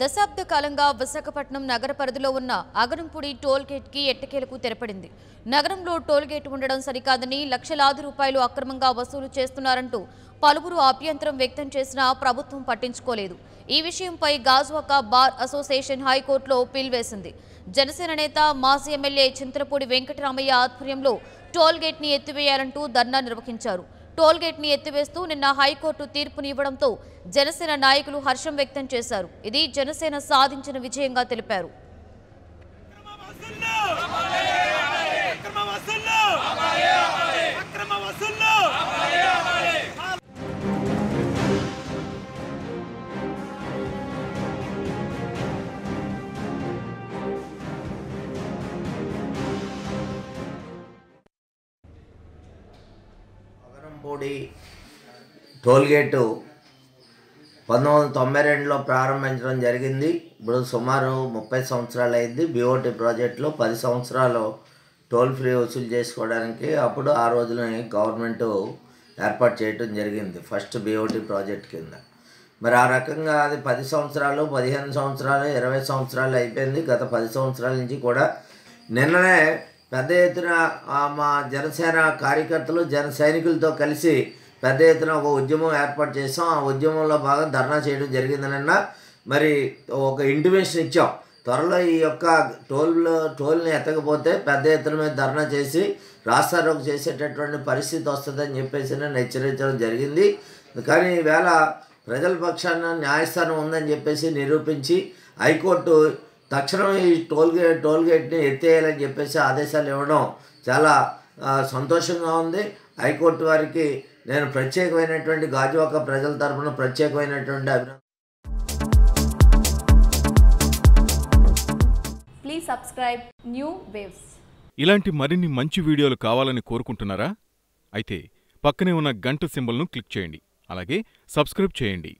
దశాబ్ద కాలంగా విశాఖపట్నం నగర పరిధిలో ఉన్న అగరంపూడి టోల్ గేట్ కి ఎట్టకేలకు తెరపడింది నగరంలో టోల్ గేట్ ఉండడం సరికాదని లక్షలాది రూపాయలు అక్రమంగా వసూలు చేస్తున్నారంటూ పలువురు అభ్యంతరం వ్యక్తం చేసినా ప్రభుత్వం పట్టించుకోలేదు ఈ విషయంపై గాజువాక బార్ అసోసియేషన్ హైకోర్టులో పిల్ వేసింది జనసేన నేత మాజీ ఎమ్మెల్యే చింతలపూడి వెంకటరామయ్య ఆధ్వర్యంలో టోల్ గేట్ ని ఎత్తివేయాలంటూ ధర్నా నిర్వహించారు టోల్ గేట్ ని ఎత్తివేస్తూ నిన్న హైకోర్టు తీర్పునివ్వడంతో జనసేన నాయకులు హర్షం వ్యక్తం చేశారు ఇది జనసేన సాధించిన విజయంగా తెలిపారు అక్రమ వసూళ్ళు అక్రమ వసూళ్ళు అగరంపూడి టోల్గేటు పంతొమ్మిది వందల తొంభై రెండులో ప్రారంభించడం జరిగింది ఇప్పుడు సుమారు ముప్పై సంవత్సరాలు అయింది బీఓటీ ప్రాజెక్టులో పది సంవత్సరాలు టోల్ ఫ్రీ వసూలు చేసుకోవడానికి అప్పుడు ఆ రోజులని గవర్నమెంట్ ఏర్పాటు చేయడం జరిగింది ఫస్ట్ బీఓటీ ప్రాజెక్ట్ కింద మరి ఆ రకంగా అది పది సంవత్సరాలు పదిహేను సంవత్సరాలు ఇరవై సంవత్సరాలు అయిపోయింది గత పది సంవత్సరాల నుంచి కూడా నిన్ననే పెద్ద ఎత్తున ఆ, మా జనసేన కార్యకర్తలు జన సైనికులతో కలిసి పెద్ద ఎత్తున ఒక ఉద్యమం ఏర్పాటు చేసాం ఆ ఉద్యమంలో బాగా ధర్నా చేయడం జరిగింది నిన్న మరి ఒక ఇంటిమేషన్ ఇచ్చాం త్వరలో ఈ యొక్క టోల్ టోల్ని ఎత్తకపోతే పెద్ద ఎత్తున మీద ధర్నా చేసి రాస్తారోకు చేసేటటువంటి పరిస్థితి వస్తుందని చెప్పేసి నేను హెచ్చరించడం జరిగింది కానీ ఈవేళ ప్రజల పక్షాన న్యాయస్థానం ఉందని చెప్పేసి నిరూపించి హైకోర్టు తక్షణం ఈ టోల్ గేట్ టోల్ గేట్ని ఎత్తేయాలని చెప్పేసి ఆదేశాలు ఇవ్వడం చాలా ఆ, సంతోషంగా ఉంది హైకోర్టు వారికి నేను ప్రత్యేకమైనటువంటి గాజువాక ప్రజల తరపున ప్రత్యేకమైనటువంటి అభినందన Please subscribe New Waves. ఇలాంటి మరిన్ని మంచి వీడియోలు కావాలని కోరుకుంటున్నారా అయితే పక్కనే ఉన్న గంట సింబల్ను క్లిక్ చేయండి అలాగే సబ్స్క్రైబ్ చేయండి